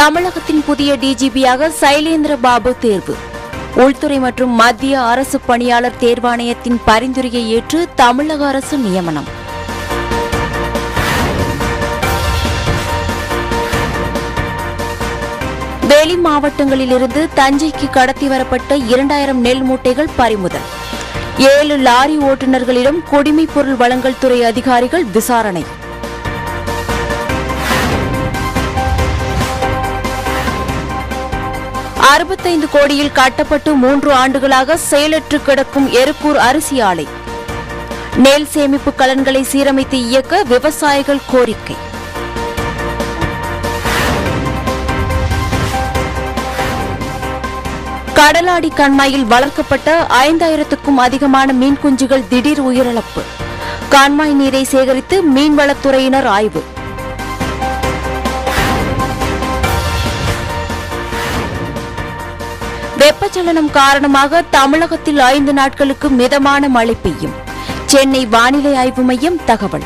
தமிழகத்தின் புதிய டிஜிபியாக சைலேந்திர பாபு தேர்வு உள்துறை மற்றும் மத்திய அரசு பணியாளர் தேர்வாணையத்தின் பரிந்துரையை ஏற்று தமிழக அரசு நியமனம் வெளி மாவட்டங்களிலிருந்து தஞ்சைக்கு கடத்தி வரப்பட்ட இரண்டாயிரம் நெல் மூட்டைகள் பறிமுதல் ஏழு லாரி ஓட்டுநர்களிடம் குடிமைப் பொருள் வழங்கல் துறை அதிகாரிகள் விசாரணை அறுபத்தைந்து கோடியில் கட்டப்பட்டு மூன்று ஆண்டுகளாக செயலற்று கிடக்கும் எருக்கூர் அரிசி ஆலை நெல் சேமிப்பு கலன்களை சீரமைத்து இயக்க விவசாயிகள் கோரிக்கை கடலாடி கண்மாயில் வளர்க்கப்பட்ட ஐந்தாயிரத்துக்கும் அதிகமான மீன் குஞ்சுகள் திடீர் உயிரிழப்பு கண்மாய் நீரை சேகரித்து மீன்வளத்துறையினர் ஆய்வு வெப்பச்சலனம் காரணமாக தமிழகத்தில் ஐந்து நாட்களுக்கு மிதமான மழை பெய்யும் சென்னை வானிலை ஆய்வு மையம் தகவல்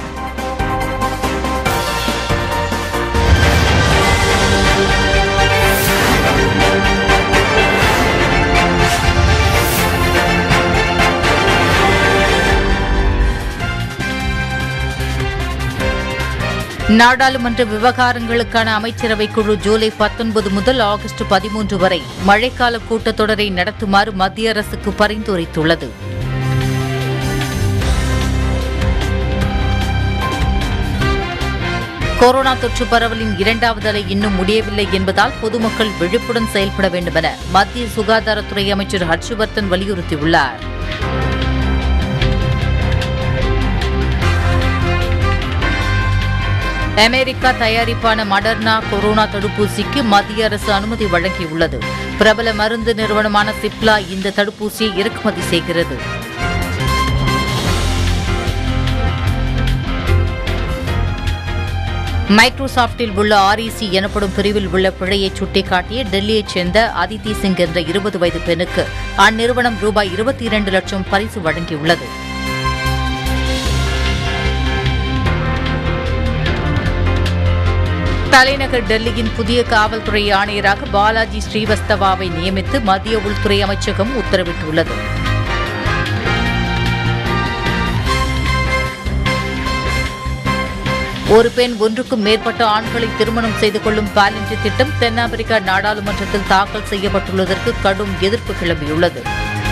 நாடாளுமன்ற விவகாரங்களுக்கான அமைச்சரவை குழு ஜூலை பத்தொன்பது முதல் ஆகஸ்ட் பதிமூன்று வரை மழைக்கால கூட்டத்தொடரை நடத்துமாறு மத்திய அரசுக்கு பரிந்துரைத்துள்ளது கொரோனா தொற்று பரவலின் இரண்டாவது அலை இன்னும் முடியவில்லை என்பதால் பொதுமக்கள் விழிப்புடன் செயல்பட வேண்டுமென மத்திய சுகாதாரத்துறை அமைச்சர் ஹர்ஷவர்தன் வலியுறுத்தியுள்ளார் அமெரிக்கா தயாரிப்பான மடர்னா கொரோனா தடுப்பூசிக்கு மத்திய அரசு அனுமதி வழங்கியுள்ளது பிரபல மருந்து நிறுவனமான சிப்லா இந்த தடுப்பூசியை இறக்குமதி செய்கிறது மைக்ரோசாப்டில் உள்ள ஆர்இசி எனப்படும் பிரிவில் உள்ள பிழையை சுட்டிக்காட்டிய டெல்லியைச் சேர்ந்த அதித்தி சிங் என்ற இருபது வயது பெண்ணுக்கு அந்நிறுவனம் ரூபாய் இருபத்தி இரண்டு லட்சம் பரிசு வழங்கியுள்ளது தலைநகர் டெல்லியின் புதிய காவல்துறை ஆணையராக பாலாஜி ஸ்ரீவஸ்தவாவை நியமித்து மத்திய உள்துறை அமைச்சகம் உத்தரவிட்டுள்ளது ஒரு பெண் ஒன்றுக்கும் மேற்பட்ட ஆண்களை திருமணம் செய்து கொள்ளும் பாலின்றி திட்டம் தென்னாப்பிரிக்கா நாடாளுமன்றத்தில் தாக்கல் செய்யப்பட்டுள்ளதற்கு கடும் எதிர்ப்பு கிளம்பியுள்ளது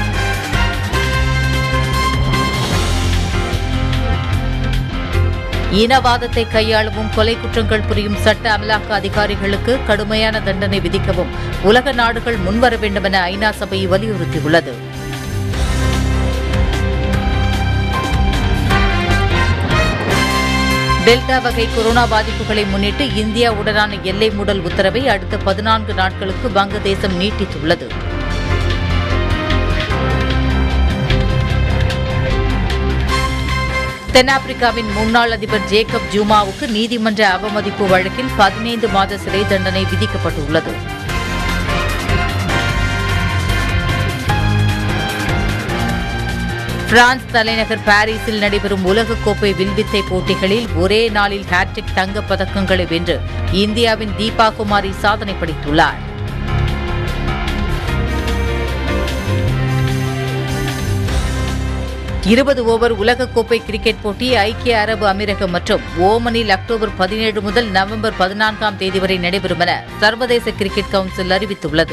இனவாதத்தை கையாளவும் கொலை குற்றங்கள் புரியும் சட்ட அமலாக்க அதிகாரிகளுக்கு கடுமையான தண்டனை விதிக்கவும் உலக நாடுகள் முன்வர வேண்டும் என ஐநா சபை வலியுறுத்தியுள்ளது டெல்டா வகை கொரோனா பாதிப்புகளை முன்னிட்டு இந்தியாவுடனான எல்லை மூடல் உத்தரவை அடுத்த பதினான்கு நாட்களுக்கு வங்கதேசம் நீட்டித்துள்ளது தென்னாப்பிரிக்காவின் முன்னாள் அதிபர் ஜேக்கப் ஜூமாவுக்கு நீதிமன்ற அவமதிப்பு வழக்கில் பதினைந்து மாத சிறை தண்டனை விதிக்கப்பட்டுள்ளது பிரான்ஸ் தலைநகர் பாரிஸில் நடைபெறும் உலகக்கோப்பை வில்வித்தை போட்டிகளில் ஒரே நாளில் ஹேட்ரிக் தங்கப் பதக்கங்களை வென்று இந்தியாவின் தீபா குமாரி சாதனை படைத்துள்ளார் இருபது ஓவர் உலகக்கோப்பை கிரிக்கெட் போட்டி ஐக்கிய அரபு அமீரகம் மற்றும் ஓமனில் அக்டோபர் பதினேழு முதல் நவம்பர் பதினான்காம் தேதி வரை நடைபெறும் என சர்வதேச கிரிக்கெட் கவுன்சில் அறிவித்துள்ளது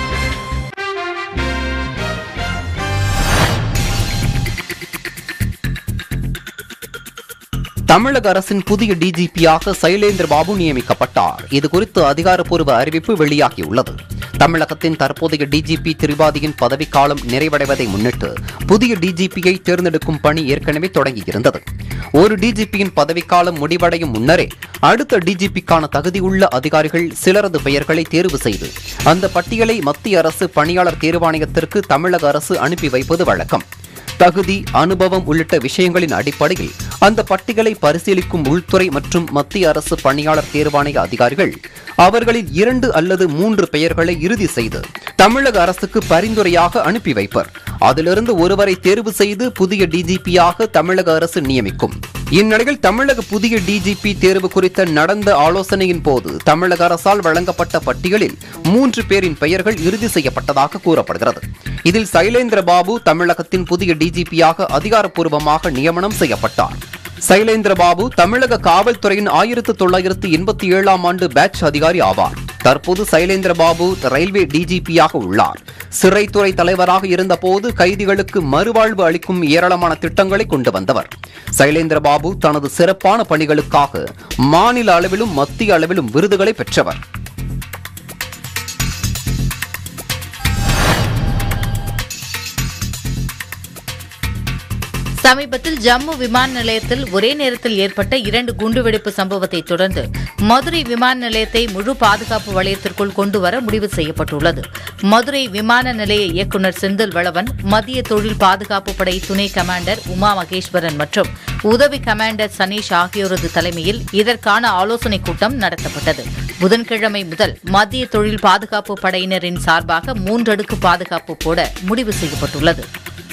தமிழக அரசின் புதிய டிஜிபியாக சைலேந்திர பாபு நியமிக்கப்பட்டார் இது குறித்து அதிகாரப்பூர்வ அறிவிப்பு வெளியாகியுள்ளது தமிழகத்தின் தற்போதைய டிஜிபி திரிபாதியின் பதவிக்காலம் நிறைவடைவதை முன்னிட்டு புதிய டிஜிபியை தேர்ந்தெடுக்கும் பணி ஏற்கனவே தொடங்கியிருந்தது ஒரு டிஜிபியின் பதவிக்காலம் முடிவடையும் முன்னரே அடுத்த டிஜிபிக்கான தகுதியுள்ள அதிகாரிகள் சிலரது பெயர்களை தேர்வு செய்து அந்த பட்டியலை மத்திய அரசு பணியாளர் தேர்வாணையத்திற்கு தமிழக அரசு அனுப்பி வைப்பது வழக்கம் தகுதி அனுபவம் உள்ளிட்ட விஷயங்களின் அடிப்படையில் அந்த பட்டியலை பரிசீலிக்கும் உள்துறை மற்றும் மத்திய அரசு பணியாளர் தேர்வாணைய அதிகாரிகள் அவர்களில் இரண்டு அல்லது மூன்று பெயர்களை இறுதி செய்து தமிழக அரசுக்கு பரிந்துரையாக அனுப்பி வைப்பர் அதிலிருந்து ஒருவரை தேர்வு செய்து புதிய டிஜிபியாக தமிழக அரசு நியமிக்கும் இந்நிலையில் தமிழக புதிய டிஜிபி தேர்வு குறித்த நடந்த ஆலோசனையின் போது தமிழக அரசால் வழங்கப்பட்ட பட்டியலில் மூன்று பேரின் பெயர்கள் இறுதி செய்யப்பட்டதாக கூறப்படுகிறது இதில் சைலேந்திர பாபு தமிழகத்தின் புதிய டிஜிபியாக அதிகாரப்பூர்வமாக நியமனம் செய்யப்பட்டார் சைலேந்திர பாபு தமிழக காவல்துறையின் ஆயிரத்து தொள்ளாயிரத்து எண்பத்தி ஏழாம் ஆண்டு பேட்ச் அதிகாரி ஆவார் தற்போது சைலேந்திர பாபு ரயில்வே டிஜிபியாக உள்ளார் சிறைத்துறை தலைவராக இருந்தபோது கைதிகளுக்கு மறுவாழ்வு அளிக்கும் ஏராளமான திட்டங்களை கொண்டு வந்தவர் சைலேந்திர பாபு தனது சிறப்பான பணிகளுக்காக மாநில அளவிலும் மத்திய அளவிலும் விருதுகளை பெற்றவர் சமீபத்தில் ஜம்மு விமான நிலையத்தில் ஒரே நேரத்தில் ஏற்பட்ட இரண்டு குண்டுவெடிப்பு சம்பவத்தை தொடர்ந்து மதுரை விமான நிலையத்தை முழு பாதுகாப்பு வளையத்திற்குள் கொண்டுவர முடிவு செய்யப்பட்டுள்ளது மதுரை விமான நிலைய இயக்குநர் செந்தில் வளவன் மத்திய தொழில் பாதுகாப்பு படை துணை கமாண்டர் உமா மகேஸ்வரன் மற்றும் உதவி கமாண்டர் சனீஷ் ஆகியோரது தலைமையில் இதற்கான ஆலோசனைக் கூட்டம் நடத்தப்பட்டது புதன்கிழமை முதல் மத்திய தொழில் பாதுகாப்பு படையினரின் சார்பாக மூன்றடுக்கு பாதுகாப்பு போட முடிவு செய்யப்பட்டுள்ளது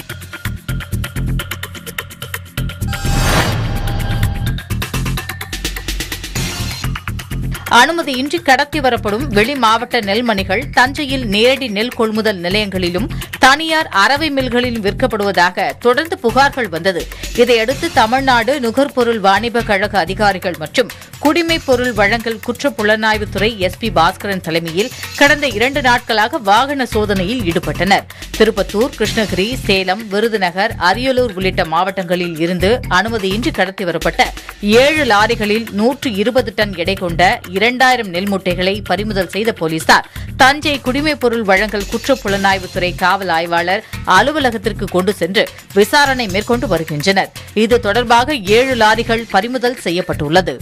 அனுமதியின்றி கடத்தி வரப்படும் வெளி மாவட்ட நெல்மணிகள் தஞ்சையில் நேரடி நெல் கொள்முதல் நிலையங்களிலும் தனியார் அரவை மில்களிலும் விற்கப்படுவதாக தொடர்ந்து புகார்கள் வந்தது இதையடுத்து தமிழ்நாடு நுகர்பொருள் வாணிப கழக அதிகாரிகள் மற்றும் குடிமைப் பொருள் வழங்கல் குற்ற புலனாய்வுத்துறை எஸ்பி பாஸ்கரன் தலைமையில் கடந்த இரண்டு நாட்களாக வாகன சோதனையில் ஈடுபட்டனர் திருப்பத்தூர் கிருஷ்ணகிரி சேலம் விருதுநகர் அரியலூர் உள்ளிட்ட மாவட்டங்களில் இருந்து அனுமதியின்றி கடத்தி வரப்பட்ட ஏழு லாரிகளில் நூற்று இருபது டன் எடை கொண்ட இரண்டாயிரம் நெல் மூட்டைகளை பறிமுதல் செய்த போலீசார் தஞ்சை குடிமைப் பொருள் வழங்கல் குற்ற புலனாய்வுத்துறை காவல் ஆய்வாளர் அலுவலகத்திற்கு கொண்டு சென்று விசாரணை மேற்கொண்டு வருகின்றனர் இது தொடர்பாக ஏழு லாரிகள் பறிமுதல் செய்யப்பட்டுள்ளது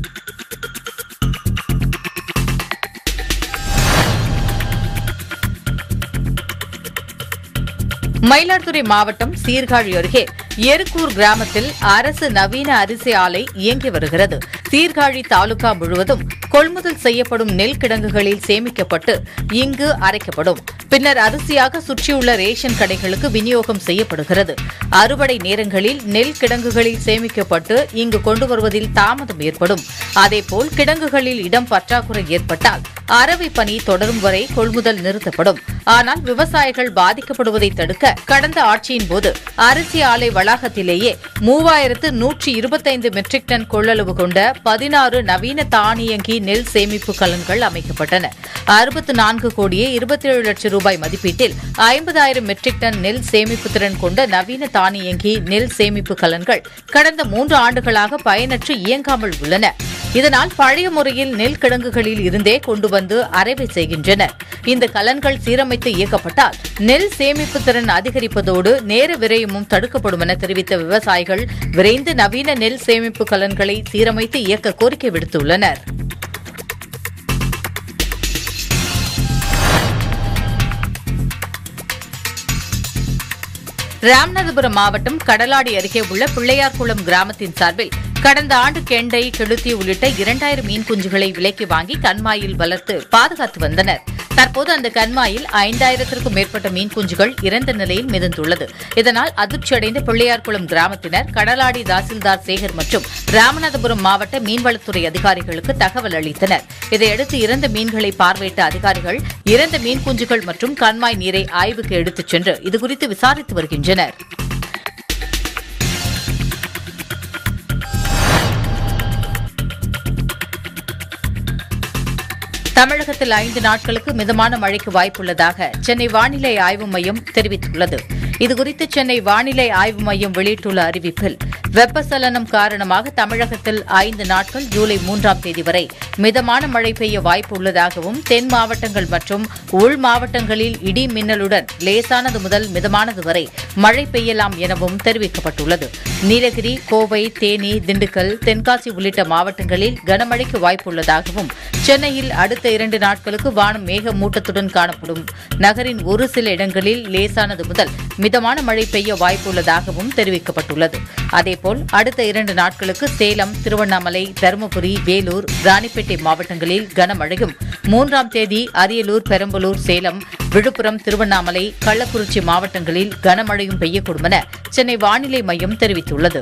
மயிலாடுதுறை மாவட்டம் சீர்காழி அருகே எருக்கூர் கிராமத்தில் அரசு நவீன அரிசி ஆலை இயங்கி வருகிறது சீர்காழி தாலுகா முழுவதும் கொள்முதல் செய்யப்படும் நெல் கிடங்குகளில் சேமிக்கப்பட்டு இங்கு அரைக்கப்படும் பின்னர் அரிசியாக சுற்றியுள்ள ரேஷன் கடைகளுக்கு விநியோகம் செய்யப்படுகிறது அறுவடை நேரங்களில் நெல் கிடங்குகளில் சேமிக்கப்பட்டு இங்கு கொண்டு வருவதில் தாமதம் ஏற்படும் அதேபோல் கிடங்குகளில் இடம் பற்றாக்குறை ஏற்பட்டால் அரவை பணி தொடரும் வரை கொள்முதல் நிறுத்தப்படும் ஆனால் விவசாயிகள் பாதிக்கப்படுவதை தடுக்க கடந்த ஆட்சியின் போது அரிசி ஆலை வளாகத்திலேயே மூவாயிரத்து நூற்றி இருபத்தைந்து மெட்ரிக் டன் கொள்ளளவு கொண்ட பதினாறு நவீன தானியங்கி நெல் சேமிப்பு கலன்கள் அமைக்கப்பட்டன அறுபத்து நான்கு கோடியே இருபத்தேழு லட்சம் ரூபாய் மதிப்பீட்டில் ஐம்பதாயிரம் மெட்ரிக் டன் நெல் சேமிப்பு திறன் கொண்ட நவீன தானியங்கி நெல் சேமிப்பு கலன்கள் கடந்த மூன்று ஆண்டுகளாக பயனற்று இயங்காமல் உள்ளன இதனால் பழைய முறையில் நெல் கிடங்குகளில் இருந்தே கொண்டு வந்து அரைவை செய்கின்றனர் இந்த கலன்கள் சீரமைத்து இயக்கப்பட்டால் நெல் சேமிப்பு திறன் அதிகரிப்பதோடு நேர விரயமும் தடுக்கப்படும் என தெரிவித்த விவசாயிகள் விரைந்து நவீன நெல் சேமிப்பு கலன்களை சீரமைத்து இயக்க கோரிக்கை விடுத்துள்ளனர் ராமநாதபுரம் மாவட்டம் கடலாடி அருகே உள்ள பிள்ளையார்குளம் கிராமத்தின் சார்பில் கடந்த ஆண்டு கெண்டை கெளுத்தி உள்ளிட்ட இரண்டாயிரம் மீன் குஞ்சுகளை விலைக்கு வாங்கி கண்மாயில் வளர்த்து பாதுகாத்து வந்தனர் தற்போது அந்த கண்மாயில் ஐந்தாயிரத்திற்கும் மேற்பட்ட மீன் குஞ்சுகள் இறந்த நிலையில் மிதந்துள்ளது இதனால் அதிர்ச்சியடைந்த பிள்ளையார்குளம் கிராமத்தினர் கடலாடி தாசில்தார் சேகர் மற்றும் ராமநாதபுரம் மாவட்ட மீன்வளத்துறை அதிகாரிகளுக்கு தகவல் அளித்தனர் இதையடுத்து இறந்த மீன்களை பார்வையிட்ட அதிகாரிகள் இறந்த மீன் குஞ்சுகள் மற்றும் கண்மாய் நீரை ஆய்வுக்கு எடுத்துச் சென்று இதுகுறித்து விசாரித்து வருகின்றனர் தமிழகத்தில் ஐந்து நாட்களுக்கு மிதமான மழைக்கு வாய்ப்புள்ளதாக சென்னை வானிலை ஆய்வு மையம் தெரிவித்துள்ளது இதுகுறித்து சென்னை வானிலை ஆய்வு மையம் வெளியிட்டுள்ள அறிவிப்பில் வெப்பசலனம் காரணமாக தமிழகத்தில் ஐந்து நாட்கள் ஜூலை மூன்றாம் தேதி வரை மிதமான மழை பெய்ய வாய்ப்பு உள்ளதாகவும் தென் மாவட்டங்கள் மற்றும் உள் மாவட்டங்களில் இடி மின்னலுடன் லேசானது முதல் மிதமானது வரை மழை பெய்யலாம் எனவும் தெரிவிக்கப்பட்டுள்ளது நீலகிரி கோவை தேனி திண்டுக்கல் தென்காசி உள்ளிட்ட மாவட்டங்களில் கனமழைக்கு வாய்ப்புள்ளதாகவும் சென்னையில் அடுத்த இரண்டு நாட்களுக்கு வானம் மேகமூட்டத்துடன் காணப்படும் நகரின் ஒரு சில இடங்களில் லேசானது முதல் மிதமான மழை பெய்ய வாய்ப்புள்ளதாகவும் தெரிவிக்கப்பட்டுள்ளது அதேபோல் அடுத்த இரண்டு நாட்களுக்கு சேலம் திருவண்ணாமலை தருமபுரி வேலூர் ராணிப்பேட்டை மாவட்டங்களில் கனமழையும் மூன்றாம் தேதி அரியலூர் பெரம்பலூர் சேலம் விழுப்புரம் திருவண்ணாமலை கள்ளக்குறிச்சி மாவட்டங்களில் கனமழையும் பெய்யக்கூடும் என சென்னை வானிலை மையம் தெரிவித்துள்ளது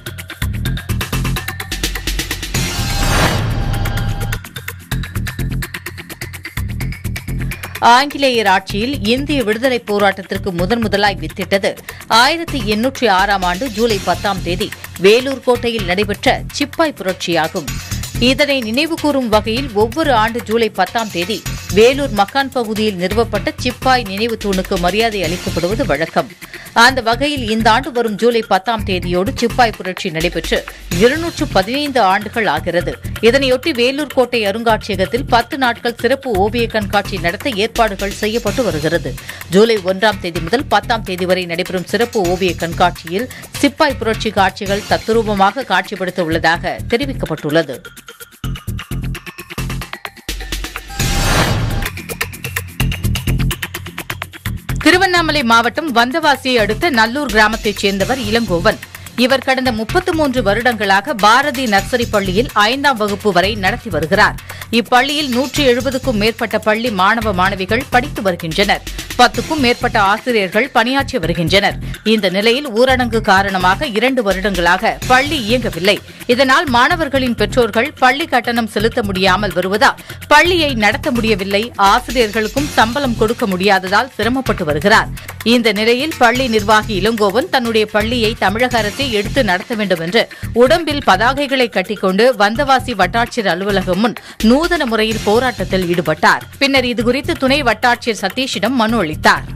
ஆங்கிலேயர் ஆட்சியில் இந்திய விடுதலைப் போராட்டத்திற்கு முதன் முதலாய் வித்திட்டது ஆயிரத்தி எண்ணூற்றி ஆறாம் ஆண்டு ஜூலை பத்தாம் தேதி வேலூர் கோட்டையில் நடைபெற்ற சிப்பாய் புரட்சியாகும் இதனை நினைவுகூரும் வகையில் ஒவ்வொரு ஆண்டு ஜூலை பத்தாம் தேதி வேலூர் மக்கான் பகுதியில் நிறுவப்பட்ட சிப்பாய் நினைவு தூணுக்கு மரியாதை அளிக்கப்படுவது வழக்கம் அந்த வகையில் இந்த ஆண்டு வரும் ஜூலை பத்தாம் தேதியோடு சிப்பாய் புரட்சி நடைபெற்று இருநூற்று பதினைந்து ஆண்டுகள் ஆகிறது இதனையொட்டி வேலூர் கோட்டை அருங்காட்சியகத்தில் பத்து நாட்கள் சிறப்பு ஓவிய கண்காட்சி நடத்த ஏற்பாடுகள் செய்யப்பட்டு வருகிறது ஜூலை ஒன்றாம் தேதி முதல் பத்தாம் தேதி வரை நடைபெறும் சிறப்பு ஓவிய கண்காட்சியில் சிப்பாய் புரட்சி காட்சிகள் தத்துரூபமாக காட்சிப்படுத்த உள்ளதாக தெரிவிக்கப்பட்டுள்ளது திருவண்ணாமலை மாவட்டம் வந்தவாசியை அடுத்த நல்லூர் கிராமத்தைச் சேர்ந்தவர் இளங்கோவன் இவர் கடந்த முப்பத்து மூன்று வருடங்களாக பாரதி நர்சரி பள்ளியில் ஐந்தாம் வகுப்பு வரை நடத்தி வருகிறார் இப்பள்ளியில் நூற்றி எழுபதுக்கும் மேற்பட்ட பள்ளி மாணவ மாணவிகள் படித்து வருகின்றனர் பத்துக்கும் மேற்பட்ட ஆசிரியர்கள் பணியாற்றி வருகின்றனர் இந்த நிலையில் ஊரடங்கு காரணமாக இரண்டு வருடங்களாக பள்ளி இயங்கவில்லை இதனால் மாணவர்களின் பெற்றோர்கள் பள்ளி கட்டணம் செலுத்த முடியாமல் வருவதால் பள்ளியை நடத்த முடியவில்லை ஆசிரியர்களுக்கும் சம்பளம் கொடுக்க முடியாததால் சிரமப்பட்டு வருகிறார் இந்த நிலையில் பள்ளி நிர்வாகி இளங்கோவன் தன்னுடைய பள்ளியை தமிழக அரசே எடுத்து நடத்த வேண்டும் என்று உடம்பில் பதாகைகளை கட்டிக்கொண்டு வந்தவாசி வட்டாட்சியர் அலுவலகம் முன் நூதன முறையில் போராட்டத்தில் ஈடுபட்டார் பின்னர் இதுகுறித்து துணை வட்டாட்சியர் சதீஷிடம் மனு அளித்தார்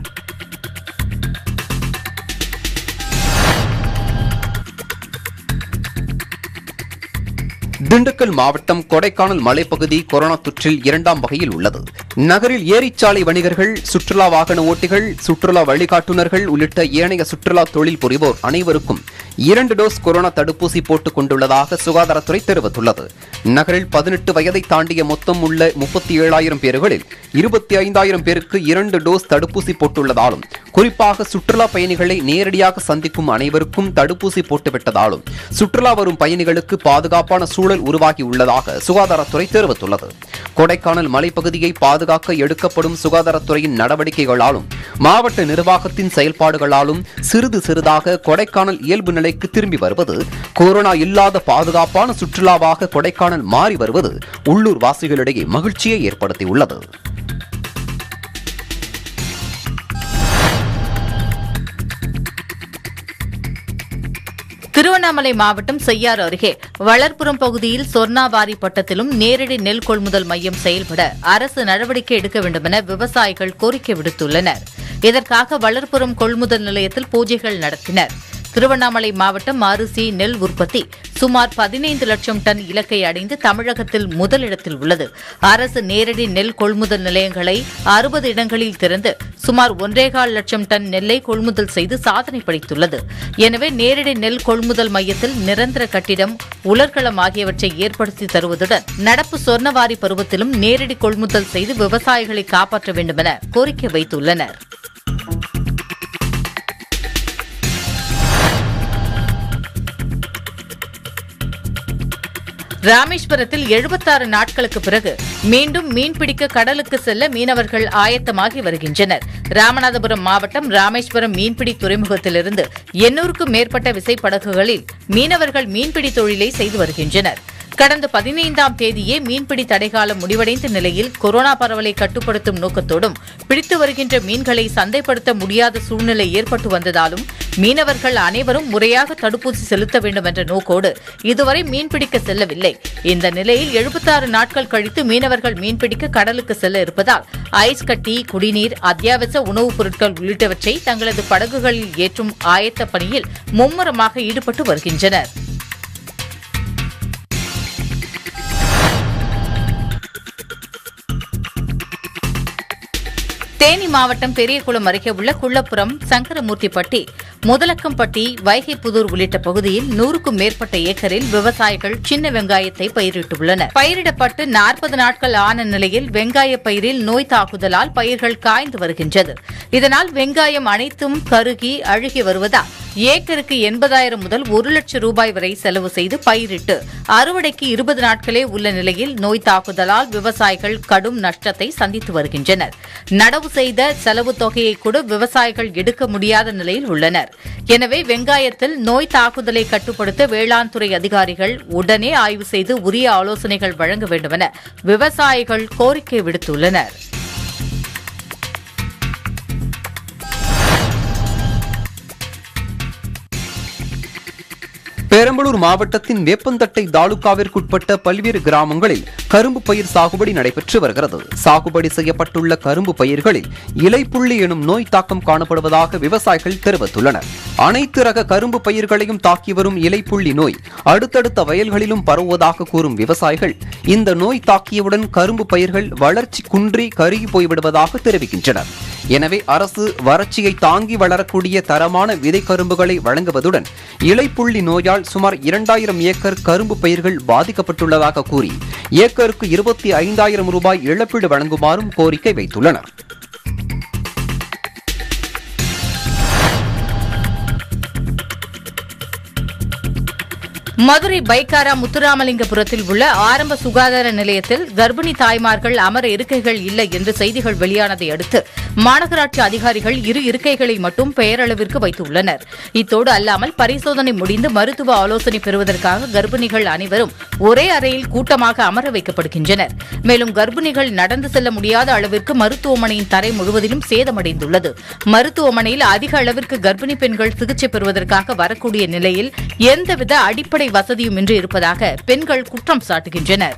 திண்டுக்கல் மாவட்டம் கொடைக்கானல் மலைப்பகுதி கொரோனா தொற்றில் இரண்டாம் வகையில் உள்ளது நகரில் ஏரிச்சாலை வணிகர்கள் சுற்றுலா வாகன ஓட்டிகள் சுற்றுலா வழிகாட்டுநர்கள் உள்ளிட்ட ஏனைய சுற்றுலா தொழில் புரிவோர் அனைவருக்கும் இரண்டு டோஸ் கொரோனா தடுப்பூசி போட்டுக் கொண்டுள்ளதாக சுகாதாரத்துறை தெரிவித்துள்ளது நகரில் பதினெட்டு வயதை தாண்டிய மொத்தம் உள்ள முப்பத்தி ஏழாயிரம் பேர்களில் இருபத்தி ஐந்தாயிரம் பேருக்கு இரண்டு டோஸ் தடுப்பூசி போட்டுள்ளதாலும் குறிப்பாக சுற்றுலா பயணிகளை நேரடியாக சந்திக்கும் அனைவருக்கும் தடுப்பூசி போட்டுவிட்டதாலும் சுற்றுலா வரும் பயணிகளுக்கு பாதுகாப்பான சூழல் உருவாகி உள்ளதாக சுகாதாரத்துறை தெரிவித்துள்ளது கொடைக்கானல் மலைப்பகுதியை பாதுகாக்க எடுக்கப்படும் சுகாதாரத்துறையின் நடவடிக்கைகளாலும் மாவட்ட நிர்வாகத்தின் செயல்பாடுகளாலும் சிறிது சிறிதாக கொடைக்கானல் இயல்பு நிலைக்கு திரும்பி வருவது கொரோனா இல்லாத பாதுகாப்பான சுற்றுலாவாக கொடைக்கானல் மாறி வருவது உள்ளூர் வாசிகளிடையே மகிழ்ச்சியை ஏற்படுத்தியுள்ளது திருவண்ணாமலை மாவட்டம் செய்யாறு அருகே வளர்ப்புறம் பகுதியில் சொர்ணாவாரி பட்டத்திலும் நேரடி நெல் கொள்முதல் மையம் செயல்பட அரசு நடவடிக்கை எடுக்க வேண்டும் என விவசாயிகள் கோரிக்கை விடுத்துள்ளனர் இதற்காக வளர்ப்புறம் கொள்முதல் நிலையத்தில் பூஜைகள் நடத்தினர் திருவண்ணாமலை மாவட்டம் அரிசி நெல் உற்பத்தி சுமார் பதினைந்து லட்சம் டன் இலக்கை அடைந்து தமிழகத்தில் முதலிடத்தில் உள்ளது அரசு நேரடி நெல் கொள்முதல் நிலையங்களை அறுபது இடங்களில் திறந்து சுமார் ஒன்றேகால் லட்சம் டன் நெல்லை கொள்முதல் செய்து சாதனை படைத்துள்ளது எனவே நேரடி நெல் கொள்முதல் மையத்தில் நிரந்தர கட்டிடம் உலர்களம் ஆகியவற்றை ஏற்படுத்தி தருவதுடன் நடப்பு சொர்ணவாரி பருவத்திலும் நேரடி கொள்முதல் செய்து விவசாயிகளை காப்பாற்ற வேண்டும் என கோரிக்கை வைத்துள்ளனர் ராமேஸ்வரத்தில் 76 நாட்களுக்கு பிறகு மீண்டும் மீன்பிடிக்க கடலுக்கு செல்ல மீனவர்கள் ஆயத்தமாகி வருகின்றனர் ராமநாதபுரம் மாவட்டம் ராமேஸ்வரம் மீன்பிடி துறைமுகத்திலிருந்து எண்ணூறுக்கும் மேற்பட்ட விசைப்படகுகளில் மீனவர்கள் மீன்பிடி தொழிலை செய்து வருகின்றனர் கடந்த பதினைந்தாம் தேதியே மீன்பிடி தடைகாலம் முடிவடைந்த நிலையில் கொரோனா பரவலை கட்டுப்படுத்தும் நோக்கத்தோடும் பிடித்து வருகின்ற மீன்களை சந்தைப்படுத்த முடியாத சூழ்நிலை ஏற்பட்டு வந்ததாலும் மீனவர்கள் அனைவரும் முறையாக தடுப்பூசி செலுத்த வேண்டும் என்ற நோக்கோடு இதுவரை மீன்பிடிக்க செல்லவில்லை இந்த நிலையில் 76 நாட்கள் கழித்து மீனவர்கள் மீன்பிடிக்க கடலுக்கு செல்ல இருப்பதால் ஐஸ் கட்டி குடிநீர் அத்தியாவசிய உணவுப் பொருட்கள் உள்ளிட்டவற்றை தங்களது படகுகளில் ஏற்றும் ஆயத்த பணியில் மும்முரமாக ஈடுபட்டு வருகின்றனர் தேனி மாவட்டம் பெரியகுளம் அருகே உள்ள குள்ளப்புறம் சங்கரமூர்த்திப்பட்டி முதலக்கம்பட்டி வைகைப்புதூர் உள்ளிட்ட பகுதியில் நூறுக்கும் மேற்பட்ட ஏக்கரில் விவசாயிகள் சின்ன வெங்காயத்தை பயிரிட்டுள்ளனர் பயிரிடப்பட்டு நாற்பது நாட்கள் ஆன நிலையில் வெங்காய பயிரில் நோய் தாக்குதலால் பயிர்கள் காய்ந்து வருகின்றது இதனால் வெங்காயம் அனைத்தும் கருகி அழுகி வருவதால் ஏக்கருக்கு எண்பதாயிரம் முதல் ஒரு லட்சம் ரூபாய் வரை செலவு செய்து பயிரிட்டு அறுவடைக்கு இருபது நாட்களே உள்ள நிலையில் நோய் தாக்குதலால் விவசாயிகள் கடும் நஷ்டத்தை சந்தித்து வருகின்றனர் நடவு செய்த செலவு தொகையை கூட விவசாயிகள் எடுக்க முடியாத நிலையில் உள்ளனர் எனவே வெங்காயத்தில் நோய் தாக்குதலை கட்டுப்படுத்த வேளாண் துறை அதிகாரிகள் உடனே ஆய்வு செய்து உரிய ஆலோசனைகள் வழங்க வேண்டுமென விவசாயிகள் கோரிக்கை விடுத்துள்ளனர் பெரம்பலூர் மாவட்டத்தின் வேப்பந்தட்டை தாலுகாவிற்குட்பட்ட பல்வேறு கிராமங்களில் கரும்பு பயிர் சாகுபடி நடைபெற்று வருகிறது சாகுபடி செய்யப்பட்டுள்ள கரும்பு பயிர்களில் இலைப்புள்ளி எனும் நோய் தாக்கம் காணப்படுவதாக விவசாயிகள் தெரிவித்துள்ளனர் அனைத்து ரக கரும்பு பயிர்களையும் தாக்கி வரும் இலைப்புள்ளி நோய் அடுத்தடுத்த வயல்களிலும் பரவுவதாக கூறும் விவசாயிகள் இந்த நோய் தாக்கியவுடன் கரும்பு பயிர்கள் வளர்ச்சி குன்றி கருகி போய்விடுவதாக தெரிவிக்கின்றனர் எனவே அரசு வறட்சியை தாங்கி வளரக்கூடிய தரமான விதை கரும்புகளை வழங்குவதுடன் இலைப்புள்ளி நோயால் சுமார் இரண்டாயிரம் ஏக்கர் கரும்பு பயிர்கள் பாதிக்கப்பட்டுள்ளதாக கூறி ஏக்கருக்கு இருபத்தி ஐந்தாயிரம் ரூபாய் இழப்பீடு வழங்குமாறும் கோரிக்கை வைத்துள்ளனர் மதுரை பைக்காரா முத்துராமலிங்கபுரத்தில் உள்ள ஆரம்ப சுகாதார நிலையத்தில் கர்ப்பிணி தாய்மார்கள் அமர இருக்கைகள் இல்லை என்று செய்திகள் வெளியானதை அடுத்து மாநகராட்சி அதிகாரிகள் இரு இருக்கைகளை மட்டும் பெயரளவிற்கு வைத்துள்ளனர் இத்தோடு அல்லாமல் பரிசோதனை முடிந்து மருத்துவ ஆலோசனை பெறுவதற்காக கர்ப்பிணிகள் அனைவரும் ஒரே அறையில் கூட்டமாக அமர வைக்கப்படுகின்றனர் மேலும் கர்ப்பிணிகள் நடந்து செல்ல முடியாத அளவிற்கு மருத்துவமனையின் தரை முழுவதிலும் சேதமடைந்துள்ளது மருத்துவமனையில் அதிக அளவிற்கு கர்ப்பிணி பெண்கள் சிகிச்சை பெறுவதற்காக வரக்கூடிய நிலையில் எந்தவித அடிப்படை வசதியும் இன்றி இருப்பதாக பெண்கள் குற்றம் சாட்டுகின்றனர்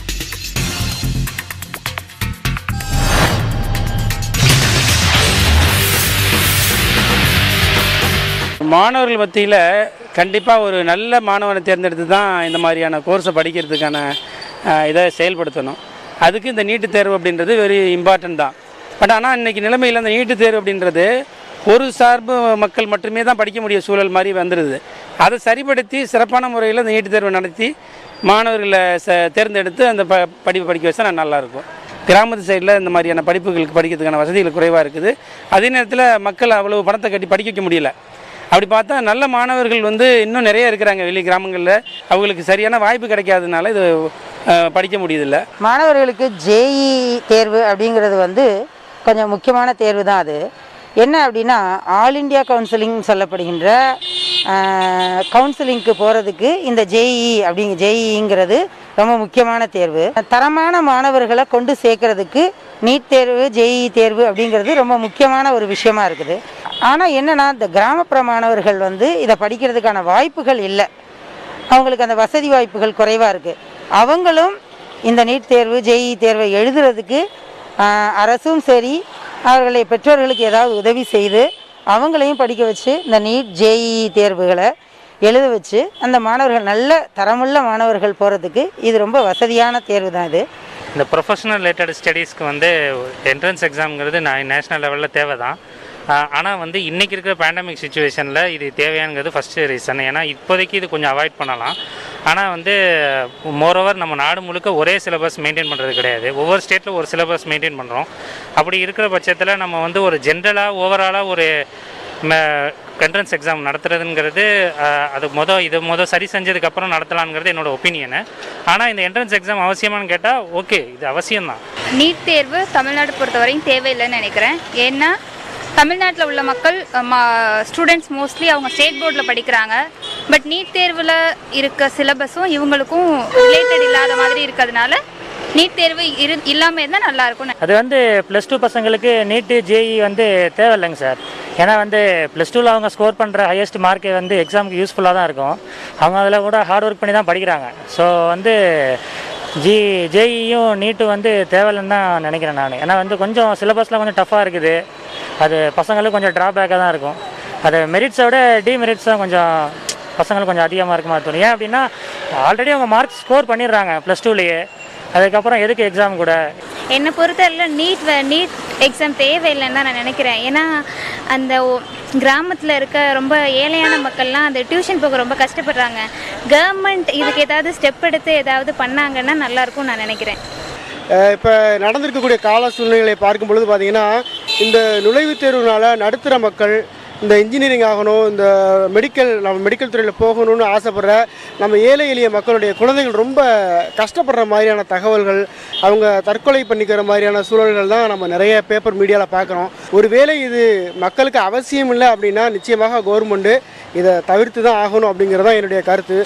மாணவர்கள் மத்தியில் கண்டிப்பாக ஒரு நல்ல மாணவனை தேர்ந்தெடுத்து தான் இந்த மாதிரியான கோர்ஸை படிக்கிறதுக்கான அஹ், இதை செயல்படுத்தணும் அதுக்கு இந்த நீட்டு தேர்வு அப்படின்றது வெரி இம்பார்ட்டன்ட் தான் பட் ஆனால் இன்றைக்கி நிலைமையில் அந்த நீட்டு தேர்வு அப்படின்றது ஒரு சார்பு மக்கள் மட்டுமே தான் படிக்க முடிய சூழல் மாதிரி வந்துடுது அதை சரிப்படுத்தி சிறப்பான முறையில் இந்த நீட்டு தேர்வு நடத்தி மாணவர்களை ச தேர்ந்தெடுத்து அந்த ப படிப்பு படிக்க வச்சா நல்லாயிருக்கும் கிராமத்து சைடில் இந்த மாதிரியான படிப்புகளுக்கு படிக்கிறதுக்கான வசதிகள் குறைவாக இருக்குது அதே நேரத்தில் மக்கள் அவ்வளவு பணத்தை கட்டி படிக்க வைக்க முடியல அப்படி பார்த்தா நல்ல மாணவர்கள் வந்து இன்னும் நிறைய இருக்கிறாங்க வெளி கிராமங்களில் அவங்களுக்கு சரியான வாய்ப்பு கிடைக்காதனால இது அஹ், படிக்க முடியுதில்ல மாணவர்களுக்கு ஜேஇ தேர்வு அப்படிங்கிறது வந்து கொஞ்சம் முக்கியமான தேர்வு தான் அது என்ன அப்படின்னா ஆல் இண்டியா கவுன்சிலிங் சொல்லப்படுகின்ற கவுன்சிலிங்க்கு போகிறதுக்கு இந்த ஜேஇ அப்படிங்க ஜேஇங்கிறது ரொம்ப முக்கியமான தேர்வு தரமான மாணவர்களை கொண்டு சேர்க்கறதுக்கு நீட் தேர்வு ஜேஇ தேர்வு அப்படிங்கிறது ரொம்ப முக்கியமான ஒரு விஷயமா இருக்குது ஆனால் என்னன்னா இந்த கிராமப்புற மாணவர்கள் வந்து இதை படிக்கிறதுக்கான வாய்ப்புகள் இல்லை அவங்களுக்கு அந்த வசதி வாய்ப்புகள் குறைவாக இருக்குது அவங்களும் இந்த நீட் தேர்வு ஜேஇ தேர்வை எழுதுறதுக்கு ஆஹ், அரசும் சரி அவர்களை பெற்றோர்களுக்கு ஏதாவது உதவி செய்து அவங்களையும் படிக்க வச்சு இந்த நீட் ஜேஇ தேர்வுகளை எழுத வச்சு அந்த மாணவர்கள் நல்ல தரமுள்ள மாணவர்கள் போகிறதுக்கு இது ரொம்ப வசதியான தேர்வு தான் இது இந்த ப்ரொஃபஷனல் ரிலேட்டட் ஸ்டடீஸ்க்கு வந்து என்ட்ரன்ஸ் எக்ஸாம்ங்கிறது நான் நேஷ்னல் லெவலில் தேவை தான் ஆனால் வந்து இன்றைக்கி இருக்கிற பேண்டமிக் சுச்சுவேஷனில் இது தேவையானது ஃபஸ்ட்டு ரீசன் ஏன்னா இப்போதைக்கு இது கொஞ்சம் அவாய்ட் பண்ணலாம் ஆனால் வந்து மோரோவர் நம்ம நாடு முழுக்க ஒரே சிலபஸ் மெயின்டைன் பண்ணுறது கிடையாது ஒவ்வொரு ஸ்டேட்டில் ஒரு சிலபஸ் மெயின்டைன் பண்ணுறோம் அப்படி இருக்கிற பட்சத்தில் நம்ம வந்து ஒரு ஜென்ரலாக ஓவராலாக ஒரு என்ட்ரன்ஸ் எக்ஸாம் நடத்துறதுங்கிறது அஹ், அது மொதல் இது மொதல் சரி செஞ்சதுக்கப்புறம் நடத்தலாங்கிறது என்னோட ஒப்பீனியனு ஆனால் இந்த என்ட்ரன்ஸ் எக்ஸாம் அவசியமானு கேட்டால் ஓகே இது அவசியம்தான் நீட் தேர்வு தமிழ்நாடு பொறுத்தவரையும் தேவையில்லைன்னு நினைக்கிறேன் ஏன்னா தமிழ்நாட்டில் உள்ள மக்கள் ஸ்டூடெண்ட்ஸ் மோஸ்ட்லி அவங்க ஸ்டேட் போர்டில் படிக்கிறாங்க பட் நீட் தேர்வில் இருக்க சிலபஸும் இவங்களுக்கும் ரிலேட்டட் இல்லாத மாதிரி இருக்கிறதுனால நீட் தேர்வு இரு இல்லாமல் இருந்தால் நல்லாயிருக்கும் அது வந்து ப்ளஸ் டூ பசங்களுக்கு நீட்டு ஜேஇ வந்து தேவையில்லைங்க சார் ஏன்னா வந்து ப்ளஸ் டூவில் அவங்க ஸ்கோர் பண்ணுற ஹையஸ்ட் மார்க்கே வந்து எக்ஸாமுக்கு யூஸ்ஃபுல்லாக தான் இருக்கும் அவங்க அதில் கூட ஹார்ட் ஒர்க் பண்ணி தான் படிக்கிறாங்க ஸோ வந்து ஜி ஜேஇயும் நீட்டும் வந்து தேவையில்லைன்னு தான் நினைக்கிறேன் நான் ஏன்னா வந்து கொஞ்சம் சிலபஸில் கொஞ்சம் டஃப்பாக இருக்குது அது பசங்களுக்கு கொஞ்சம் ட்ராபேக்காக தான் இருக்கும் அது மெரிட்ஸை விட டிமெரிட்ஸ் தான் கொஞ்சம் பசங்களுக்கு கொஞ்சம் அதிகமாக இருக்க மாதிரி தோணும் ஏன் அப்படின்னா ஆல்ரெடி அவங்க மார்க் ஸ்கோர் பண்ணிடுறாங்க ப்ளஸ் டூலேயே அதுக்கப்புறம் எதுக்கு எக்ஸாம் கூட என்னை பொறுத்தவரையில் நீட் நீட் எக்ஸாம் தேவையில்லைன்னு தான் நான் நினைக்கிறேன் ஏன்னா அந்த கிராமத்தில் இருக்க ரொம்ப ஏழையான மக்கள்லாம் அந்த டியூஷன் போக ரொம்ப கஷ்டப்படுறாங்க கவர்மெண்ட் இதுக்கு ஏதாவது ஸ்டெப் எடுத்து ஏதாவது பண்ணாங்கன்னா நல்லாயிருக்கும் நான் நினைக்கிறேன் இப்போ நடந்திருக்கக்கூடிய கால சூழ்நிலைகளை பார்க்கும் பொழுது பார்த்தீங்கன்னா இந்த நுழைவுத் தேர்வுனால நடுத்தர மக்கள் இந்த இன்ஜினியரிங் ஆகணும் இந்த மெடிக்கல் நம்ம மெடிக்கல் துறையில் போகணும்னு ஆசைப்படுற நம்ம ஏழை எளிய மக்களுடைய குழந்தைகள் ரொம்ப கஷ்டப்படுற மாதிரியான தகவல்கள் அவங்க தற்கொலை பண்ணிக்கிற மாதிரியான சூழல்கள் தான் நம்ம நிறைய பேப்பர் மீடியாவில் பார்க்குறோம் ஒருவேளை இது மக்களுக்கு அவசியம் இல்லை அப்படின்னா நிச்சயமாக கவர்மெண்ட்டு இதை தவிர்த்து தான் ஆகணும் அப்படிங்கிறது தான் என்னுடைய கருத்து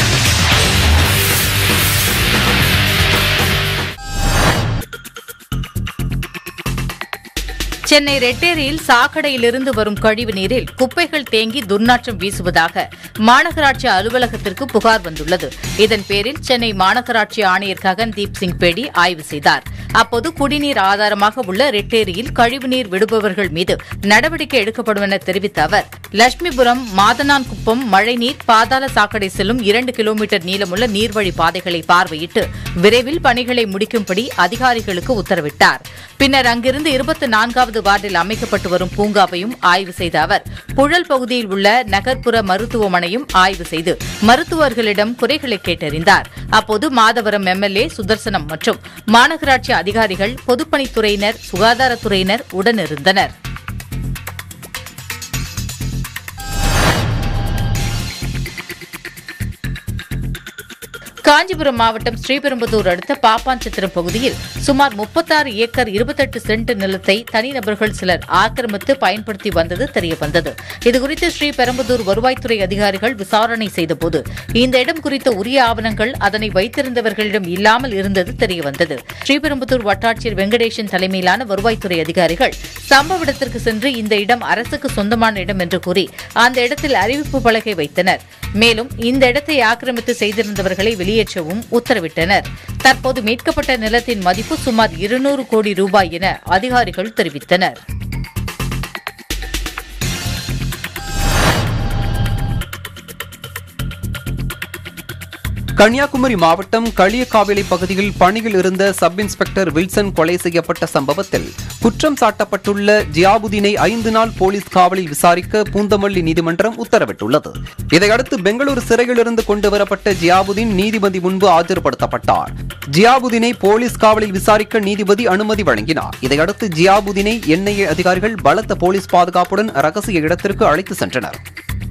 சென்னை ரெட்டேரியில் சாக்கடையிலிருந்து வரும் கழிவு நீரில் குப்பைகள் தேங்கி துர்நாற்றம் வீசுவதாக மாநகராட்சி அலுவலகத்திற்கு புகார் வந்துள்ளது இதன் பேரில் சென்னை மாநகராட்சி ஆணையர் ககன்தீப் சிங் பேடி ஆய்வு செய்தார் அப்போது குடிநீர் ஆதாரமாக உள்ள ரெட்டேரியில் கழிவுநீர் விடுபவர்கள் மீது நடவடிக்கை எடுக்கப்படும் என தெரிவித்த அவர் லட்சுமிபுரம் மாதனான்குப்பம் மழைநீர் பாதாள சாக்கடை செல்லும் இரண்டு கிலோமீட்டர் நீளமுள்ள நீர்வழி பாதைகளை பார்வையிட்டு விரைவில் பணிகளை முடிக்கும்படி அதிகாரிகளுக்கு உத்தரவிட்டார் பின்னர் அங்கிருந்து இருபத்தி நான்காவது வார்டில் அமைக்கப்பட்டு வரும் பூங்காவையும் ஆய்வு செய்த அவர் புழல் பகுதியில் உள்ள நகர்ப்புற மருத்துவமனையும் ஆய்வு செய்து மருத்துவர்களிடம் குறைகளை கேட்டறிந்தார் அப்போது மாதவரம் எம்எல்ஏ சுதர்சனம் மற்றும் மாநகராட்சி அதிகாரிகள் பொதுப்பணித்துறையினர் சுகாதாரத்துறையினர் உடனிருந்தனர் காஞ்சிபுரம் மாவட்டம் ஸ்ரீபெரும்புதூர் அடுத்த பாப்பாஞ்சித்திரம் பகுதியில் சுமார் முப்பத்தாறு ஏக்கர் இருபத்தெட்டு சென்ட் நிலத்தை தனிநபர்கள் சிலர் ஆக்கிரமித்து பயன்படுத்தி வந்தது தெரியவந்தது இதுகுறித்து ஸ்ரீபெரும்புதூர் வருவாய்த்துறை அதிகாரிகள் விசாரணை செய்தபோது இந்த இடம் குறித்த உரிய ஆவணங்கள் அதனை வைத்திருந்தவர்களிடம் இல்லாமல் இருந்தது தெரியவந்தது ஸ்ரீபெரும்புதூர் வட்டாட்சியர் வெங்கடேசன் தலைமையிலான வருவாய்த்துறை அதிகாரிகள் சம்பவ இடத்திற்கு சென்று இந்த இடம் அரசுக்கு சொந்தமான இடம் என்று கூறி அந்த இடத்தில் அறிவிப்பு பலகை வைத்தனர் மேலும் இந்த இடத்தை ஆக்கிரமித்து செய்திருந்தவர்களை வெளியேற்றவும் உத்தரவிட்டனர் தற்போது மீட்கப்பட்ட நிலத்தின் மதிப்பு சுமார் இருநூறு கோடி ரூபாய் என அதிகாரிகள் தெரிவித்தனர் கன்னியாகுமரி மாவட்டம் களியக்காவிளை பகுதியில் பணியில் இருந்த சப் இன்ஸ்பெக்டர் வில்சன் கொலை செய்யப்பட்ட சம்பவத்தில் குற்றம் சாட்டப்பட்டுள்ள ஜியாபுதீனை ஐந்து நாள் போலீஸ் காவலில் விசாரிக்க பூந்தமல்லி நீதிமன்றம் உத்தரவிட்டுள்ளது இதையடுத்து பெங்களூரு சிறையிலிருந்து கொண்டு வரப்பட்ட ஜியாபுதீன் நீதிபதி முன்பு ஆஜர்படுத்தப்பட்டார் ஜியாபுதீனை போலீஸ் காவலில் விசாரிக்க நீதிபதி அனுமதி வழங்கினார் இதையடுத்து ஜியாபுதீனை என்ஐஏ அதிகாரிகள் பலத்த போலீஸ் பாதுகாப்புடன் ரகசிய இடத்திற்கு அழைத்து சென்றனர்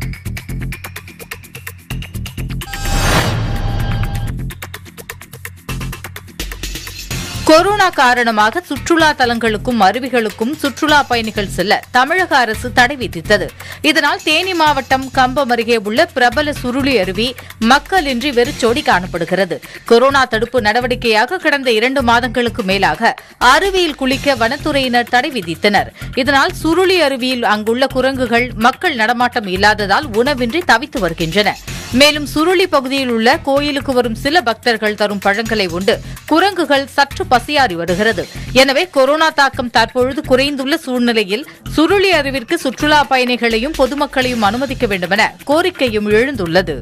கொரோனா காரணமாக சுற்றுலா தலங்களுக்கும் அருவிகளுக்கும் சுற்றுலா பயணிகள் செல்ல தமிழக அரசு தடை விதித்தது இதனால் தேனி மாவட்டம் கம்பம் அருகே உள்ள பிரபல சுருளி அருவி மக்களின்றி வெறிச்சோடி காணப்படுகிறது கொரோனா தடுப்பு நடவடிக்கையாக கடந்த இரண்டு மாதங்களுக்கு மேலாக அருவியில் குளிக்க வனத்துறையினர் தடை விதித்தனர் இதனால் சுருளி அருவியில் அங்குள்ள குரங்குகள் மக்கள் நடமாட்டம் இல்லாததால் உணவின்றி தவித்து வருகின்றன மேலும் சுருளி பகுதியில் உள்ள கோயிலுக்கு வரும் சில பக்தர்கள் தரும் பழங்களை உண்டு குரங்குகள் சற்று பசியாறி வருகிறது எனவே கொரோனா தாக்கம் தற்பொழுது குறைந்துள்ள சூழ்நிலையில் சுருளி அருவிற்கு சுற்றுலா பயணிகளையும் பொதுமக்களையும் அனுமதிக்க வேண்டுமென கோரிக்கையும் எழுந்துள்ளது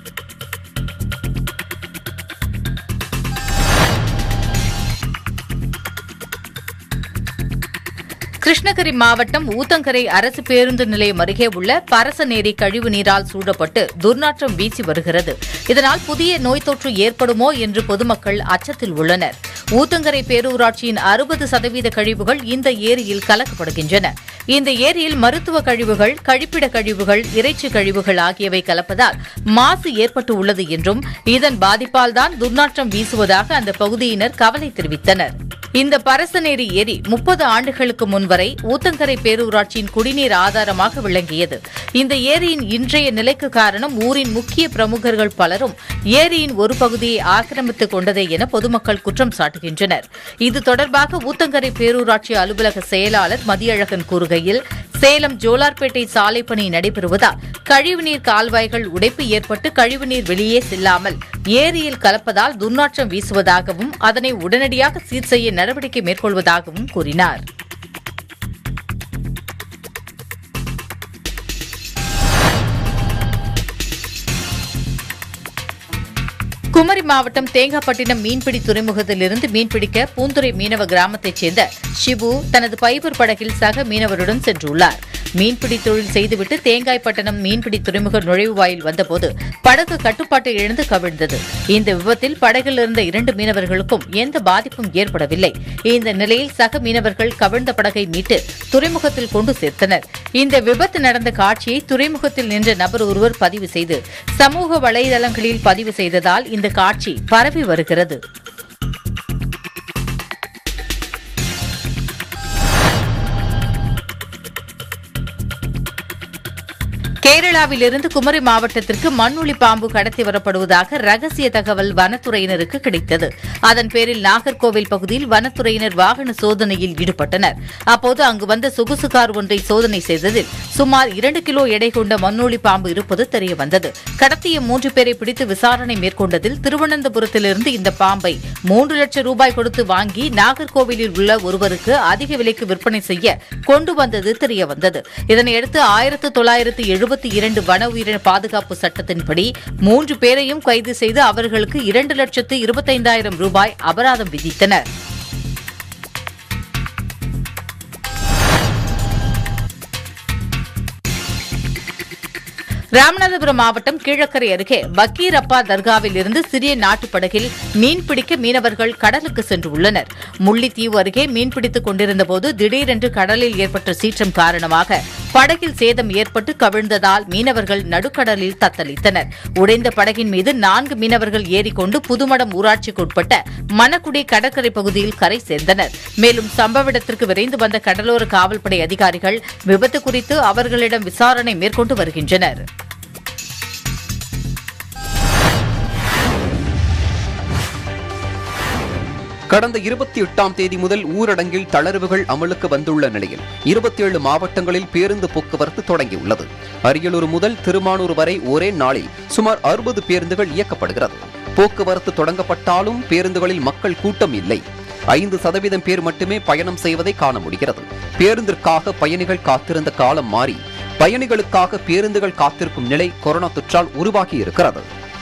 கிருஷ்ணகிரி மாவட்டம் ஊத்தங்கரை அரசு பேருந்து நிலையம் அருகே உள்ள பரசநேரி கழிவு நீரால் சூழப்பட்டு துர்நாற்றம் வீசி வருகிறது இதனால் புதிய நோய் தொற்று ஏற்படுமோ என்று பொதுமக்கள் அச்சத்தில் உள்ளனர் ஊத்தங்கரை பேரூராட்சியின் அறுபது சதவீத கழிவுகள் இந்த ஏரியில் கலக்கப்படுகின்றன இந்த ஏரியில் மருத்துவ கழிவுகள் கழிப்பிட கழிவுகள் இறைச்சி கழிவுகள் ஆகியவை கலப்பதால் மாசு ஏற்பட்டு உள்ளது என்றும் இதன் பாதிப்பால் தான் துர்நாற்றம் வீசுவதாக அந்த பகுதியினர் கவலை தெரிவித்தனர் இந்த பரசநேரி ஏரி முப்பது ஆண்டுகளுக்கு முன்வரை ஊத்தங்கரை பேரூராட்சியின் குடிநீர் ஆதாரமாக விளங்கியது இந்த ஏரியின் இன்றைய நிலைக்கு காரணம் ஊரின் முக்கிய பிரமுகர்கள் பலரும் ஏரியின் ஒரு பகுதியை ஆக்கிரமித்துக் கொண்டதே என பொதுமக்கள் குற்றம் சாட்டுகின்றனர் இது தொடர்பாக ஊத்தங்கரை பேரூராட்சி அலுவலக செயலாளர் மதியழகன் கூறுகையில் சேலம் ஜோலார்பேட்டை சாலை பணி நடைபெறுவதால் கழிவுநீர் கால்வாய்கள் உடைப்பு ஏற்பட்டு கழிவுநீர் வெளியே செல்லாமல் ஏரியில் கலப்பதால் துர்நாற்றம் வீசுவதாகவும் அதனை உடனடியாக சீர் செய்ய நடவடிக்கை மேற்கொள்வதாகவும் கூறினார் குமரி மாவட்டம் தேங்காப்பட்டினம் மீன்பிடி துறைமுகத்திலிருந்து மீன்பிடிக்க பூந்துறை மீனவ கிராமத்தைச் சேர்ந்த ஷிபு தனது பைபர் படகில் சக மீனவருடன் சென்றுள்ளார் மீன்பிடி தொழில் செய்துவிட்டு தேங்காய்பட்டணம் மீன்பிடி துறைமுக நுழைவுவாயில் வந்தபோது படகு கட்டுப்பாட்டை இழந்து கவிழ்ந்தது இந்த விபத்தில் படகில் இருந்த இரண்டு மீனவர்களுக்கும் எந்த பாதிப்பும் ஏற்படவில்லை இந்த நிலையில் சக மீனவர்கள் கவிழ்ந்த படகை மீட்டு துறைமுகத்தில் கொண்டு சேர்த்தனர் இந்த விபத்து நடந்த காட்சியை துறைமுகத்தில் நின்ற நபர் ஒருவர் பதிவு செய்து சமூக வலைதளங்களில் பதிவு செய்ததால் இந்த காட்சி பரவி வருகிறது கேரளாவிலிருந்து குமரி மாவட்டத்திற்கு மண்ணுளி பாம்பு கடத்தி வரப்படுவதாக ரகசிய தகவல் வனத்துறையினருக்கு கிடைத்தது அதன் பேரில் நாகர்கோவில் பகுதியில் வனத்துறையினர் வாகன சோதனையில் ஈடுபட்டனர் அப்போது அங்கு வந்த சொகுசு கார் ஒன்றை சோதனை செய்ததில் சுமார் இரண்டு கிலோ எடை கொண்ட மண்ணுளி பாம்பு இருப்பது தெரியவந்தது கடத்திய மூன்று பேரை பிடித்து விசாரணை மேற்கொண்டதில் திருவனந்தபுரத்திலிருந்து இந்த பாம்பை மூன்று லட்சம் ரூபாய் கொடுத்து வாங்கி நாகர்கோவிலில் உள்ள ஒருவருக்கு அதிக விலைக்கு விற்பனை செய்ய கொண்டு வந்தது தெரியவந்தது இதனையடுத்து ஆயிரத்து தொள்ளாயிரத்து எழுபத்தி இரண்டு வன உயிரின பாதுகாப்பு சட்டத்தின்படி மூன்று பேரையும் கைது செய்து அவர்களுக்கு இரண்டு லட்சத்து இருபத்தைந்தாயிரம் ரூபாய் அபராதம் விதித்தனர் ராமநாதபுரம் மாவட்டம் கீழக்கரை அருகே பக்கீரப்பா தர்காவில் இருந்து சிறிய நாட்டுப்படகில் மீன்பிடிக்க மீனவர்கள் கடலுக்கு சென்றுள்ளனர் முள்ளித்தீவு அருகே மீன்பிடித்துக் கொண்டிருந்தபோது திடீரென்று கடலில் ஏற்பட்ட சீற்றம் காரணமாக படகில் சேதம் ஏற்பட்டு கவிழ்ந்ததால் மீனவர்கள் நடுக்கடலில் தத்தளித்தனர் உடைந்த படகின் மீது நான்கு மீனவர்கள் ஏறிக்கொண்டு புதுமடம் ஊராட்சிக்குட்பட்ட மணக்குடி கடற்கரை பகுதியில் கரை சேர்ந்தனர் மேலும் சம்பவ இடத்திற்கு விரைந்து வந்த கடலோர காவல்படை அதிகாரிகள் விபத்து குறித்து அவர்களிடம் விசாரணை மேற்கொண்டு வருகின்றனர் கடந்த இருபத்தி எட்டாம் தேதி முதல் ஊரடங்கில் தளர்வுகள் அமலுக்கு வந்துள்ள நிலையில் இருபத்தி ஏழு மாவட்டங்களில் பேருந்து போக்குவரத்து தொடங்கியுள்ளது அரியலூர் முதல் திருமானூர் வரை ஒரே நாளில் சுமார் அறுபது பேருந்துகள் இயக்கப்படுகிறது போக்குவரத்து தொடங்கப்பட்டாலும் பேருந்துகளில் மக்கள் கூட்டம் இல்லை ஐந்து சதவீதம் பேர் மட்டுமே பயணம் செய்வதை காண முடிகிறது பேருந்திற்காக பயணிகள் காத்திருந்த காலம் மாறி பயணிகளுக்காக பேருந்துகள் காத்திருக்கும் நிலை கொரோனா தொற்றால் உருவாகி இருக்கிறது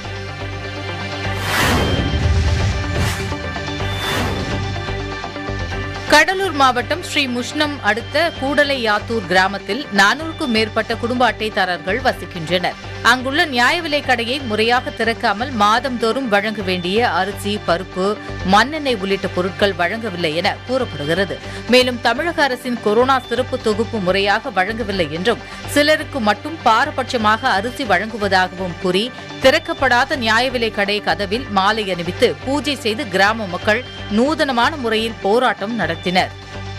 கடலூர் மாவட்டம் ஸ்ரீ முஷ்ணம் அடுத்த கூடலையாத்தூர் கிராமத்தில் நானூறுக்கும் மேற்பட்ட குடும்ப அட்டைதாரர்கள் வசிக்கின்றனர் அங்குள்ள நியாய விலைக் கடையை முறையாக திறக்காமல் மாதந்தோறும் வழங்க வேண்டிய அரிசி பருப்பு மண்ணெண்ணெய் உள்ளிட்ட பொருட்கள் வழங்கவில்லை என கூறப்படுகிறது மேலும் தமிழக அரசின் கொரோனா சிறப்பு தொகுப்பு முறையாக வழங்கவில்லை என்றும் சிலருக்கு மட்டும் பாரபட்சமாக அரிசி வழங்குவதாகவும் கூறி திறக்கப்படாத நியாய விலைக் கடை கதவில் மாலை அணிவித்து பூஜை செய்து கிராம மக்கள் நூதனமான முறையில் போராட்டம் நடத்தினர்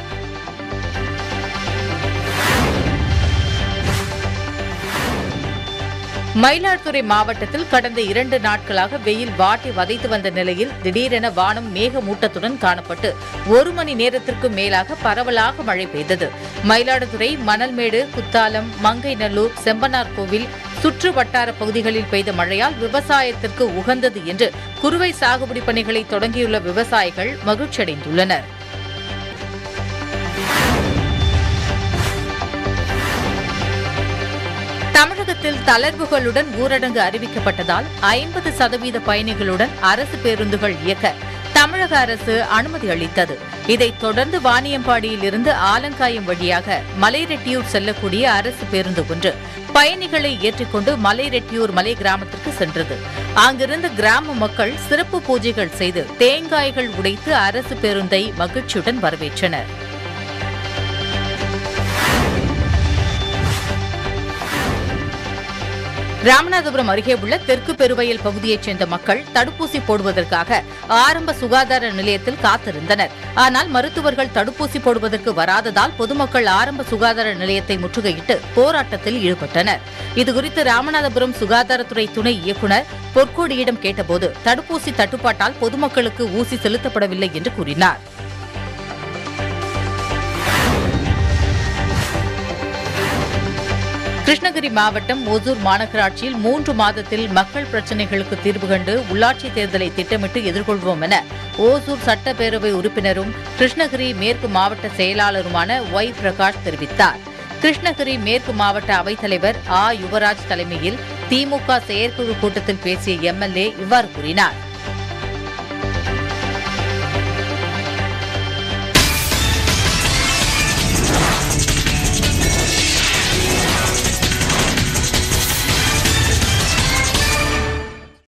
மயிலாடுதுறை மாவட்டத்தில் கடந்த இரண்டு நாட்களாக வெயில் வாட்டி வதைத்து வந்த நிலையில் திடீரென வானம் மேகமூட்டத்துடன் காணப்பட்டு ஒரு மணி நேரத்திற்கு மேலாக பரவலாக மழை பெய்தது மயிலாடுதுறை மணல்மேடு குத்தாலம் மங்கைநல்லூர் செம்பனார் கோவில் சுற்று வட்டார பகுதிகளில் பெய்த மழையால் விவசாயத்திற்கு உகந்தது என்று குறுவை சாகுபடி பணிகளை தொடங்கியுள்ள விவசாயிகள் மகிழ்ச்சியடைந்துள்ளனர் தமிழகத்தில் தளர்வுகளுடன் ஊரடங்கு அறிவிக்கப்பட்டதால் ஐம்பது சதவீத பயணிகளுடன் அரசு பேருந்துகள் இயக்க தமிழக அரசு அனுமதி அளித்தது இதைத் தொடர்ந்து வாணியம்பாடியில் இருந்து ஆலங்காயம் வழியாக மலைரெட்டியூர் செல்லக்கூடிய அரசு பேருந்து ஒன்று பயணிகளை ஏற்றிக்கொண்டு மலைரெட்டியூர் மலை கிராமத்திற்கு சென்றது அங்கிருந்த கிராம மக்கள் சிறப்பு பூஜைகள் செய்து தேங்காய்கள் உடைத்து அரசு பேருந்தை மகிழ்ச்சியுடன் வரவேற்றனர் ராமநாதபுரம் அருகே உள்ள தெற்கு பெருவயல் பகுதியைச் சேர்ந்த மக்கள் தடுப்பூசி போடுவதற்காக ஆரம்ப சுகாதார நிலையத்தில் காத்திருந்தனர் ஆனால் மருத்துவர்கள் தடுப்பூசி போடுவதற்கு வராததால் பொதுமக்கள் ஆரம்ப சுகாதார நிலையத்தை முற்றுகையிட்டு போராட்டத்தில் ஈடுபட்டனர் இதுகுறித்து ராமநாதபுரம் சுகாதாரத்துறை துணை இயக்குநர் பொற்கோடியிடம் கேட்டபோது தடுப்பூசி தட்டுப்பாட்டால் பொதுமக்களுக்கு ஊசி செலுத்தப்படவில்லை என்று கூறினார் கிருஷ்ணகிரி மாவட்டம் ஓசூர் மாநகராட்சியில் மூன்று மாதத்தில் மக்கள் பிரச்சினைகளுக்கு தீர்வு கண்டு உள்ளாட்சி தேர்தலை திட்டமிட்டு எதிர்கொள்வோம் என ஓசூர் சட்டப்பேரவை உறுப்பினரும் கிருஷ்ணகிரி மேற்கு மாவட்ட செயலாளருமான ஒய் பிரகாஷ் தெரிவித்தார் கிருஷ்ணகிரி மேற்கு மாவட்ட அவைத்தலைவர் ஆ யுவராஜ் தலைமையில் திமுக செயற்குழு கூட்டத்தில் பேசிய எம்எல்ஏ இவ்வாறு கூறினார்